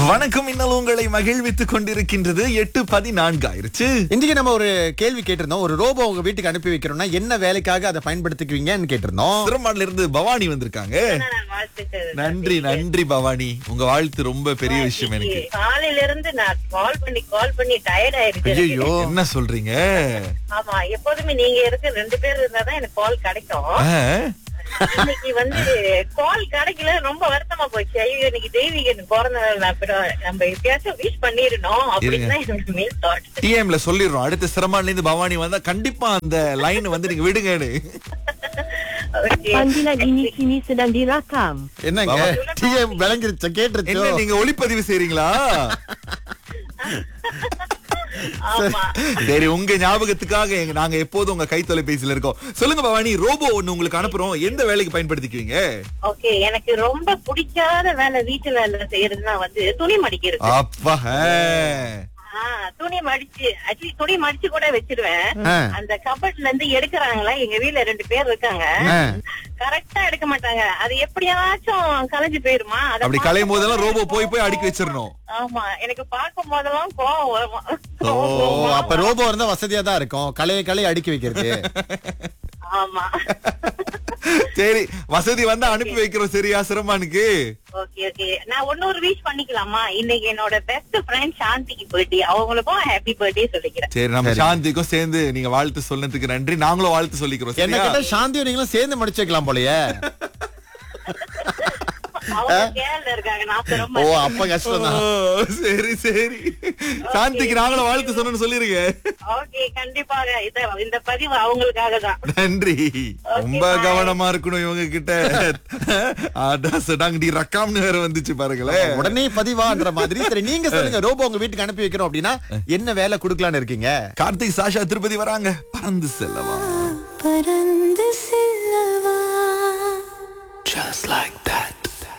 வணக்கம் இன்னல் உங்களை மகிழ்வித்துக் கொண்டிருக்கின்றது எட்டு பதினான்கு ஆயிருச்சு இன்றைக்கு நம்ம ஒரு கேள்வி கேட்டிருந்தோம் ஒரு ரோபோ உங்க வீட்டுக்கு அனுப்பி வைக்கிறோம்னா என்ன வேலைக்காக அதை பயன்படுத்திக்குவீங்கன்னு கேட்டிருந்தோம் சிரமான்ல இருந்து பவானி வந்திருக்காங்க வாழ்த்துக்கள் நன்றி நன்றி பவானி உங்க வாழ்த்து ரொம்ப பெரிய விஷயம் எனக்கு காலையில இருந்து நான் கால் பண்ணி கால் பண்ணி டயர்ட் ஆயிருச்சு எனக்கு. ஐயோ என்ன சொல்றீங்க ஆமா எப்போதுமே நீங்க இருக்க ரெண்டு பேர் இருந்தாதான் எனக்கு கால் கிடைக்கும் ஆ? இன்னைக்கு வந்து கால் கிடைக்கல ரொம்ப வருத்தமா போச்சு ஐயோ இன்னைக்கு தெய்வீகன் பிறந்த நாள் நான் அப்புறம் நம்ம எப்பயாச்சும் விஷ் பண்ணிருந்தோம் அப்படின்னு தான் எனக்கு மெயின் தாட் டிஎம்ல சொல்லிடுறோம் அடுத்த சிரமான்ல இருந்து பவானி வந்தா கண்டிப்பா அந்த லைன் வந்து நீங்க விடுங்கன்னு okay Panggilan ini kini sedang dirakam. என்னங்க டிஎம் விளங்கிருச்ச என்ன கேட்டுருச்சோ நீங்க ஒளிப்பதிவு செய்றீங்களா ஆமா சரி உங்க ஞாபகத்துக்காக எங்க நாங்க எப்போதும் உங்க கை தொலைபேசியில இருக்கோம் சொல்லுங்க பவானி ரோபோ ஒண்ணு உங்களுக்கு அனுப்புறோம் எந்த வேலைக்கு பயன்படுத்திக்குவீங்க ஓகே எனக்கு ரொம்ப பிடிக்காத வேலை வீட்டு வேலை செய்யறதுன்னா வந்து துணி மடிக்கிறது அப்பா ஆ, துணி மடிச்சு ஆக்சுவலி துணி மடிச்சு கூட வச்சிருவேன் ஆ. அந்த கபட்ல இருந்து எடுக்கறாங்களா எங்க வீட்ல ரெண்டு பேர் இருக்காங்க ஆ. கரெக்டா எடுக்க மாட்டாங்க அது எப்படியாச்சும் கலைஞ்சு போயிருமா அத அப்படி கலையும் போதெல்லாம் ரோபோ போய் போய் அடுக்கி வச்சிடணும் ஆமா எனக்கு பார்க்கும் போதெல்லாம் கோவம் வரும் ஓ அப்ப ரோபோ இருந்தா வசதியா தான் இருக்கும் கலையை கலையை அடுக்கி வைக்கிறது ஆமா சரி வசதி வந்தா அனுப்பி வைக்கிறோம் சரியா சிரமானுக்கு ஓகே ஓகே நான் ஒன்னொரு விஷ் பண்ணிக்கலாமா இன்னைக்கு என்னோட பெஸ்ட் ஃப்ரெண்ட் சாந்திக்கு பர்த்டே அவங்களுக்கும் ஹாப்பி பர்த்டே சொல்லிக்கிறேன் சரி நம்ம சாந்திக்கும் சேர்ந்து நீங்க வாழ்த்து சொன்னதுக்கு நன்றி நாங்களும் வாழ்த்து சொல்லிக்கிறோம் என்ன சரியா? கேட்டா சாந்தியும் நீங்களும் சேர்ந்து முடிச்சு வைக்கலாம் போலயே அவங்க கேரள இருக்காங்க நான் ரொம்ப ஓ அப்ப கஷ்டம் தான் ஓ, சரி சரி சாந்திக்கு நாங்களும் வாழ்த்து சொன்னு சொல்லிருங்க ஓகே கண்டிப்பாக இத இந்த பதிவு அவங்களுக்காக தான் நன்றி ரொம்ப bye. கவனமா இருக்கணும் இவங்க கிட்ட அதான் சடாங்கடி ரக்காம்னு வேற வந்துச்சு பாருங்களேன் உடனே பதிவான்ற மாதிரி சரி நீங்க சொல்லுங்க ரோபோ உங்க வீட்டுக்கு அனுப்பி வைக்கிறோம் அப்படின்னா என்ன வேலை கொடுக்கலான்னு இருக்கீங்க கார்த்திக் சாஷா திருப்பதி வராங்க பறந்து செல்லவா பறந்து செல்ல